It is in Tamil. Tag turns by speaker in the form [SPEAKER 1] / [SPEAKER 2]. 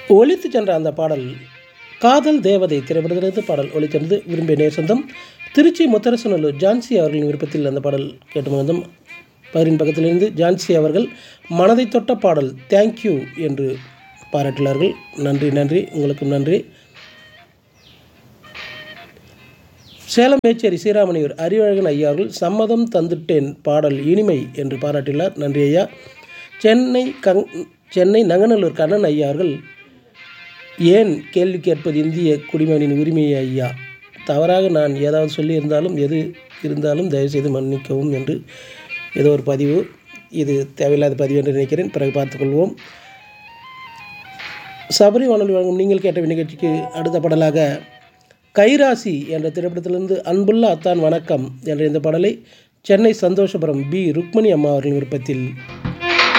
[SPEAKER 1] ஒலித்து சென்ற அந்த பாடல் காதல் தேவதை திரைப்படத்திலிருந்து பாடல் ஒலிச்சென்றது விரும்பிய நேசந்தம் திருச்சி முத்தரசனல்லூர் ஜான்சி அவர்களின் விருப்பத்தில் அந்த பாடல் கேட்டு மகிழ்ந்தோம் பகிரின் பக்கத்திலிருந்து ஜான்சி அவர்கள் மனதை தொட்ட பாடல் தேங்க்யூ என்று பாராட்டினார்கள் நன்றி நன்றி உங்களுக்கும் நன்றி சேலம் மேச்சேரி சீராமணியூர் அறிவழகன் ஐயா அவர்கள் சம்மதம் தந்துட்டேன் பாடல் இனிமை என்று பாராட்டினார் நன்றி ஐயா சென்னை கங் சென்னை நங்கநல்லூர் கண்ணன் ஐயா அவர்கள் ஏன் கேள்வி கேட்பது இந்திய குடிமகனின் உரிமையை ஐயா தவறாக நான் ஏதாவது சொல்லியிருந்தாலும் எது இருந்தாலும் தயவுசெய்து மன்னிக்கவும் என்று ஏதோ ஒரு பதிவு இது தேவையில்லாத பதிவு என்று நினைக்கிறேன் பிறகு பார்த்துக்கொள்வோம் சபரி வானொலி வழங்கும் நீங்கள் கேட்ட நிகழ்ச்சிக்கு அடுத்த பாடலாக கைராசி என்ற திரைப்படத்திலிருந்து அன்புள்ள அத்தான் வணக்கம் என்ற இந்த பாடலை சென்னை சந்தோஷபுரம் பி ருக்மணி அம்மா அவர்களின் விருப்பத்தில்